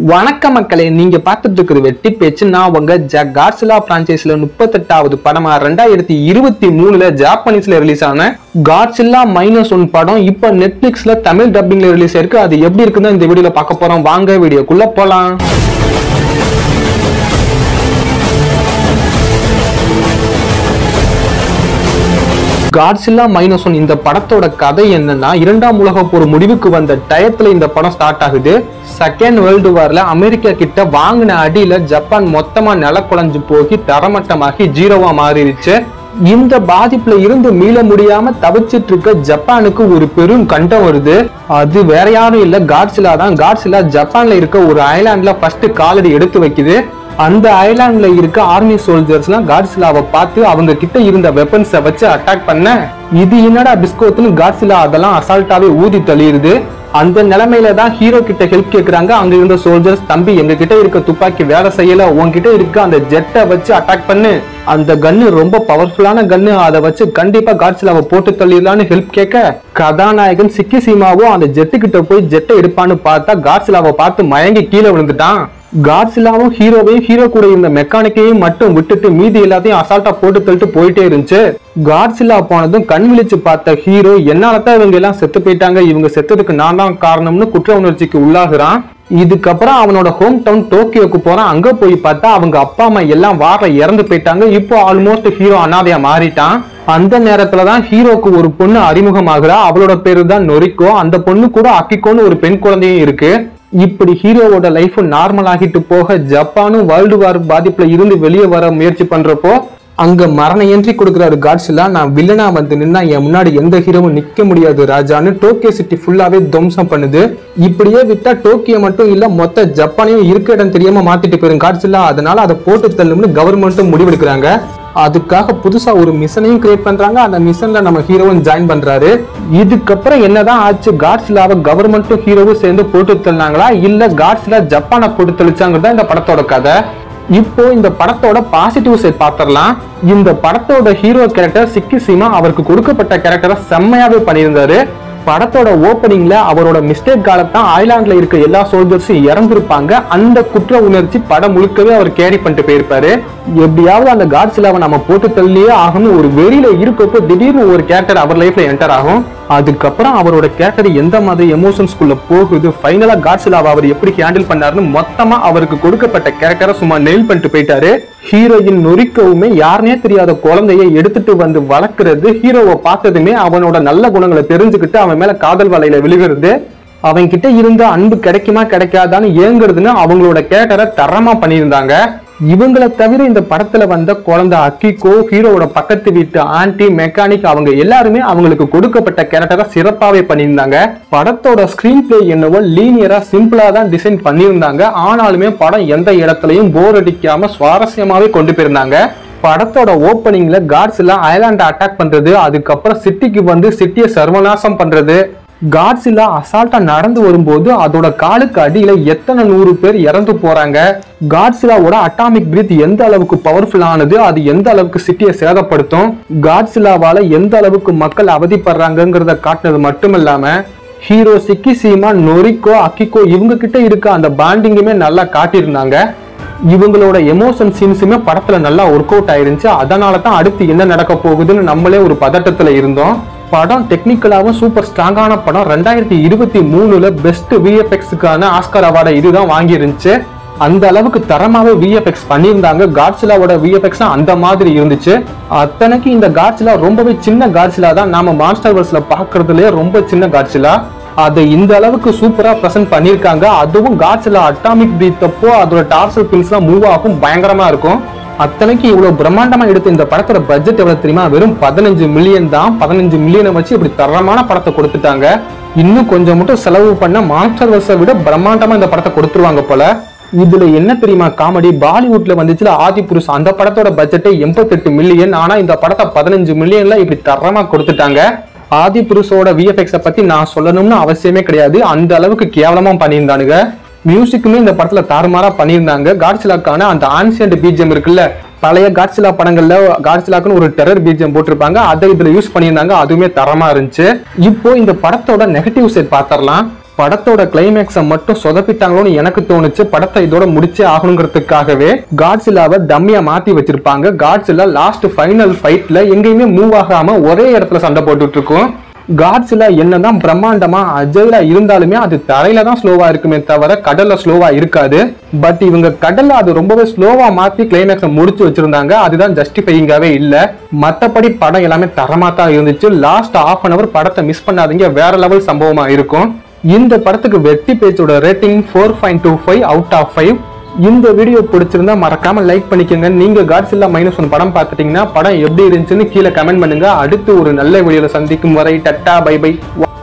வணக்க மக்களே நீங்க பார்த்துட்டு இருக்கிறது வெட்டி பேச்சு நான் உங்க ஜ காட்ஸிலா பிரான்ச்சைஸ்ல முப்பத்தெட்டாவது படமா ரெண்டாயிரத்தி இருபத்தி மூணுல ஜாப்பனீஸ்ல ரிலீஸ் ஆன காட்ஸில்லா மைனஸ் ஒன் படம் இப்ப நெட்ஃபிளிக்ஸ்ல தமிழ் டப்பிங்ல ரிலீஸ் ஆயிருக்கு அது எப்படி இருக்குன்னு இந்த வீடியோல பார்க்க போறோம் வாங்க வீடியோக்குள்ள போலாம் காட்ஸில்லா மைனஸ் ஒன் இந்த படத்தோட கதை என்னன்னா இரண்டாம் உலக போர் முடிவுக்கு வந்த டயத்துல இந்த படம் ஸ்டார்ட் ஆகுது செகண்ட் வேர்ல்டு வார்ல அமெரிக்கா கிட்ட வாங்கின அடியில ஜப்பான் மொத்தமா நிலக்குழஞ்சு போகி தரமட்டமாகி ஜீரோவா மாறிடுச்சு இந்த பாதிப்புல இருந்து மீள முடியாம தவிச்சிட்டு இருக்க ஜப்பானுக்கு ஒரு பெரும் கண்டம் வருது அது வேற யாரும் இல்ல காட்ஸிலா தான் காட்ஸிலா ஜப்பான்ல இருக்க ஒரு ஐலாண்ட்ல ஃபர்ஸ்ட் காலடி எடுத்து வைக்குது அந்த ஐலாண்ட்ல இருக்க ஆர்மி சோல்ஜர்ஸ்லாம் காட்ஸிலாவை பார்த்து அவங்க கிட்ட இருந்த வெப்பன்ஸை வச்சு அட்டாக் பண்ண இது என்னடா பிஸ்கோத்துன்னு காட்ஸிலா அதெல்லாம் அசால்ட்டாவே ஊதி தள்ளிடுது அந்த நிலைமையில தான் ஹீரோ கிட்ட ஹெல்ப் கேக்குறாங்க அங்க இருந்த சோல்ஜர்ஸ் தம்பி எங்க கிட்ட இருக்க துப்பாக்கி வேலை செய்யல உன்கிட்ட இருக்க அந்த ஜெட்டை வச்சு அட்டாக் பண்ணு அந்த கன்னு ரொம்ப பவர்ஃபுல்லான கன்னு அதை வச்சு கண்டிப்பா காட்ஸிலாவை போட்டு தள்ளிடலான்னு ஹெல்ப் கேட்க கதாநாயகன் சிக்கி சீமாவும் அந்த ஜெட்டு கிட்ட போய் ஜெட்டை எடுப்பான்னு பார்த்தா காட்ஸிலாவை பார்த்து மயங்கி கீழே விழுந்துட்டான் காட்ஸிலாவும் ஹீரோவையும் ஹீரோ கூட இருந்த மெக்கானிக்கையும் மட்டும் விட்டுட்டு மீதி எல்லாத்தையும் அசால்ட்டா போட்டு தள்ளிட்டு போயிட்டே இருந்துச்சு காட்ஸிலா போனதும் கண் விழிச்சு பார்த்த ஹீரோ என்னால தான் இவங்க எல்லாம் செத்து போயிட்டாங்க இவங்க செத்ததுக்கு நான் தான் காரணம்னு குற்ற உணர்ச்சிக்கு உள்ளாகுறான் இதுக்கப்புறம் அவனோட ஹோம் டவுன் டோக்கியோக்கு போறான் அங்க போய் பார்த்தா அவங்க அப்பா அம்மா எல்லாம் வார இறந்து போயிட்டாங்க இப்போ ஆல்மோஸ்ட் ஹீரோ அனாதையா மாறிட்டான் அந்த நேரத்துல தான் ஹீரோக்கு ஒரு பொண்ணு அறிமுகமாகிறா அவளோட பேரு தான் நொரிக்கோ அந்த பொண்ணு கூட அக்கிக்கோன்னு ஒரு பெண் குழந்தையும் இருக்கு இப்படி ஹீரோவோட லைஃப் நார்மல் ஆகிட்டு போக ஜப்பானும் வேர்ல்டு வார் பாதிப்புல இருந்து வெளியே வர முயற்சி பண்றப்போ அங்க மரண என்ட்ரி கொடுக்குறாரு காட்ஸ்ல நான் வில்லனா வந்து நின்னா என் முன்னாடி எந்த ஹீரோவும் நிக்க முடியாது ராஜான்னு டோக்கியோ சிட்டி ஃபுல்லாவே துவம்சம் பண்ணுது இப்படியே விட்டா டோக்கியோ மட்டும் இல்ல மொத்த ஜப்பானையும் இருக்க இடம் தெரியாம மாத்திட்டு போயிரும் காட்ஸ்ல அதனால அதை போட்டு தள்ளும்னு கவர்மெண்ட்டும் முடிவெடுக்கிறாங்க அதுக்காக புதுசா ஒரு மிஷனையும் கிரியேட் பண்றாங்க அந்த மிஷன்ல நம்ம ஹீரோவும் ஜாயின் பண்றாரு இதுக்கப்புறம் என்னதான் ஆச்சு காட்ஸ்லாவை கவர்மெண்ட்டும் ஹீரோவும் சேர்ந்து போட்டு தள்ளினாங்களா இல்ல காட்ஸ்லா ஜப்பானை போட்டு தெளிச்சாங்கிறது இந்த படத்தோட கதை இப்போ இந்த படத்தோட பாசிட்டிவ் சைட் பாத்திரலாம் இந்த படத்தோட ஹீரோ கேரக்டர் சிக்கி சீமா அவருக்கு கொடுக்கப்பட்ட கேரக்டரை செம்மையாவே பண்ணியிருந்தாரு படத்தோட ஓப்பனிங்ல அவரோட மிஸ்டேக் காலத்தான் ஐலாண்ட்ல இருக்க எல்லா சோல்ஜர்ஸும் இறந்திருப்பாங்க அந்த குற்ற உணர்ச்சி படம் முழுக்கவே அவர் கேரி பண்ணிட்டு போயிருப்பாரு எப்படியாவது அந்த காட்ஸிலாவை நம்ம போட்டு தள்ளியே ஆகணும் ஒரு வெறியில இருக்கப்போ திடீர்னு ஒரு கேரக்டர் அவர் லைஃப்ல என்டர் ஆகும் அதுக்கப்புறம் அவரோட கேரக்டர் எந்த மாதிரி எமோஷன்ஸ்குள்ள போகுது ஃபைனலா காட்ஸிலாவை அவர் எப்படி ஹேண்டில் பண்ணாருன்னு மொத்தமா அவருக்கு கொடுக்கப்பட்ட கேரக்டரை சும்மா நெயில் பண்ணிட்டு போயிட்டாரு ஹீரோயின் நொறிக்கவுமே யாருனே தெரியாத குழந்தைய எடுத்துட்டு வந்து வளர்க்கறது ஹீரோவை பார்த்ததுமே அவனோட நல்ல குணங்களை தெரிஞ்சுக்கிட்டு அவன் மேல காதல் வலையில விழுகிறது அவன் கிட்ட இருந்த அன்பு கிடைக்குமா கிடைக்காதான்னு ஏங்குறதுன்னு அவங்களோட கேரக்டரை தரமா பண்ணியிருந்தாங்க இவங்களை தவிர இந்த படத்துல வந்த குழந்தை அக்கிகோ ஹீரோவோட பக்கத்து வீட்டு ஆன்டி மெக்கானிக் அவங்க எல்லாருமே அவங்களுக்கு கொடுக்கப்பட்ட கேரக்டரை சிறப்பாவே பண்ணியிருந்தாங்க படத்தோட ஸ்கிரீன் பிளே என்னவோ லீனியரா சிம்பிளா தான் டிசைன் பண்ணியிருந்தாங்க ஆனாலுமே படம் எந்த இடத்துலயும் போர் அடிக்காம சுவாரஸ்யமாவே கொண்டு போயிருந்தாங்க படத்தோட ஓப்பனிங்ல காட்ஸ் எல்லாம் ஐலாண்டை அட்டாக் பண்றது அதுக்கப்புறம் சிட்டிக்கு வந்து சிட்டியை சர்வநாசம் பண்றது காட்ஸில்லா அசால்ட்டா நடந்து வரும்போது அதோட காலுக்கு அடியில எத்தனை நூறு பேர் இறந்து போறாங்க காட்ஸிலாவோட அட்டாமிக் பிரீத் எந்த அளவுக்கு பவர்ஃபுல் ஆனது அது எந்த அளவுக்கு சிட்டியை சேதப்படுத்தும் காட்ஸிலாவால எந்த அளவுக்கு மக்கள் அவதிப்படுறாங்கங்கிறத காட்டுனது மட்டும் இல்லாம ஹீரோ சிக்கி சீமா நொரிக்கோ அக்கிக்கோ இவங்க கிட்ட இருக்க அந்த பாண்டிங்குமே நல்லா காட்டியிருந்தாங்க இவங்களோட எமோஷன் சீன்ஸுமே படத்துல நல்லா ஒர்க் அவுட் ஆயிருந்துச்சு அதனால தான் அடுத்து என்ன நடக்க போகுதுன்னு நம்மளே ஒரு பதட்டத்துல இருந்தோம் படம் டெக்னிக்கலாவும் சூப்பர் ஸ்ட்ராங்கான படம் ரெண்டாயிரத்தி இருபத்தி மூணுல பெஸ்ட் விஎஃப்எக்ஸுக்கான ஆஸ்கர் அவார்டை இதுதான் வாங்கியிருந்துச்சு அந்த அளவுக்கு தரமாவே விஎஃப்எக்ஸ் பண்ணியிருந்தாங்க காட்ஸிலாவோட விஎஃப்எக்ஸ் அந்த மாதிரி இருந்துச்சு அத்தனைக்கு இந்த காட்ஸிலா ரொம்பவே சின்ன காட்ஸிலா தான் நாம மான்ஸ்டர் வர்ஸ்ல பாக்குறதுலயே ரொம்ப சின்ன காட்ஸிலா அதை இந்த அளவுக்கு சூப்பரா பிரசன்ட் பண்ணியிருக்காங்க அதுவும் காட்ஸ்ல அட்டாமிக் பிரீத்தப்போ அதோட டார்சல் பின்ஸ்லாம் மூவ் ஆகும் பயங்கரமா இருக்கும் அத்தனைக்கு இவ்வளவு பிரம்மாண்டமா எடுத்த இந்த படத்தோட பட்ஜெட் எவ்வளவு தெரியுமா வெறும் பதினஞ்சு மில்லியன் தான் பதினஞ்சு மில்லியனை வச்சு இப்படி தரமான படத்தை கொடுத்துட்டாங்க இன்னும் கொஞ்சம் மட்டும் செலவு பண்ண மாஸ்டர் வர்ஸை விட பிரம்மாண்டமா இந்த படத்தை கொடுத்துருவாங்க போல இதுல என்ன தெரியுமா காமெடி பாலிவுட்ல வந்துச்சுல ஆதி புருஷ் அந்த படத்தோட பட்ஜெட்டே எண்பத்தெட்டு மில்லியன் ஆனா இந்த படத்தை பதினஞ்சு மில்லியன்ல இப்படி தரமா கொடுத்துட்டாங்க ஆதி புருஷோட விஎஃப்எக்ஸ பத்தி நான் சொல்லணும்னு அவசியமே கிடையாது அந்த அளவுக்கு கேவலமா பண்ணியிருந்தானுங்க மியூசிக்குமே இந்த படத்துல தாறுமாறா பண்ணியிருந்தாங்க காட்சிலாக்கான அந்த ஆன்சியன்ட் பீஜம் இருக்குல்ல பழைய காட்சிலா படங்கள்ல காட்சிலாக்குன்னு ஒரு டெரர் பீஜம் போட்டிருப்பாங்க அதை இதுல யூஸ் பண்ணியிருந்தாங்க அதுவுமே தரமா இருந்துச்சு இப்போ இந்த படத்தோட நெகட்டிவ் சைட் பாத்திரலாம் படத்தோட கிளைமேக்ஸை மட்டும் சொதப்பிட்டாங்களோன்னு எனக்கு தோணுச்சு படத்தை இதோட முடிச்சே ஆகணுங்கிறதுக்காகவே காட்ஸில்லாவை டம்மியா மாத்தி வச்சிருப்பாங்க காட்ஸில்லா லாஸ்ட் ஃபைனல் ஃபைட்ல எங்கேயுமே மூவ் ஆகாம ஒரே இடத்துல சண்டை போட்டுட்டு இருக்கும் காட்ஸில்லா என்னதான் பிரம்மாண்டமா அஜய்லா இருந்தாலுமே அது தரையில தான் ஸ்லோவா இருக்குமே தவிர கடல்ல ஸ்லோவா இருக்காது பட் இவங்க கடல்ல அது ரொம்பவே ஸ்லோவா மாத்தி கிளைமேக்ஸை முடிச்சு வச்சிருந்தாங்க அதுதான் ஜஸ்டிஃபையிங்காவே இல்ல மத்தபடி படம் எல்லாமே தரமா தான் இருந்துச்சு லாஸ்ட் ஆஃப் அன் அவர் படத்தை மிஸ் பண்ணாதீங்க வேற லெவல் சம்பவமா இருக்கும் இந்த படத்துக்கு வெட்டி பேச்சோட rating four point two five out of five இந்த வீடியோ பிடிச்சிருந்தா மறக்காம லைக் பண்ணிக்கோங்க நீங்க காட்ஸில்லா மைனஸ் ஒன் படம் பார்த்துட்டீங்கன்னா படம் எப்படி இருந்துச்சுன்னு கீழே கமெண்ட் பண்ணுங்க அடுத்து ஒரு நல்ல வீடியோல சந்திக்கும் வரை டட்டா பை பை